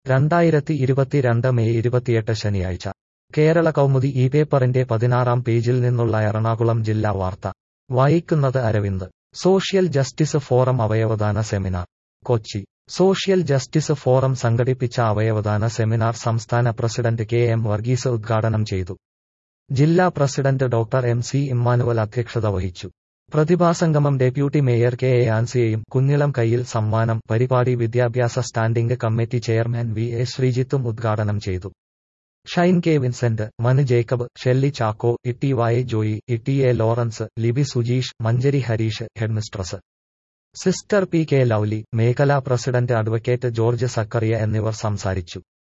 രണ്ടായിരത്തി ഇരുപത്തിരണ്ട് മെയ് ഇരുപത്തിയെട്ട് ശനിയാഴ്ച കേരള കൗമുദി ഈ പേപ്പറിന്റെ പതിനാറാം പേജിൽ നിന്നുള്ള എറണാകുളം ജില്ലാ വാർത്ത വായിക്കുന്നത് അരവിന്ദ് സോഷ്യൽ ജസ്റ്റിസ് ഫോറം അവയവദാന seminar Kochi social justice forum സംഘടിപ്പിച്ച അവയവദാന സെമിനാർ സംസ്ഥാന പ്രസിഡന്റ് കെ എം വർഗീസ് ഉദ്ഘാടനം ചെയ്തു ജില്ലാ president doctor M C Emmanuel അധ്യക്ഷത വഹിച്ചു പ്രതിഭാസംഗമം ഡെപ്യൂട്ടി മേയർ കെ എ ആൻസിയയും കുഞ്ഞിളം കയ്യിൽ സമ്മാനം പരിപാടി വിദ്യാഭ്യാസ standing committee chairman V A ശ്രീജിത്തും ഉദ്ഘാടനം ചെയ്തു ഷൈൻ കെ വിൻസെന്റ് മനു ജേക്കബ് ഷെല്ലി ചാക്കോ ഇട്ടി വായ Joy Itty A Lawrence Libi Sujeesh Manjari Harish headmistress sister P K Lovely മേഖലാ പ്രസിഡന്റ് അഡ്വക്കേറ്റ് ജോർജ് സക്കറിയ എന്നിവർ സംസാരിച്ചു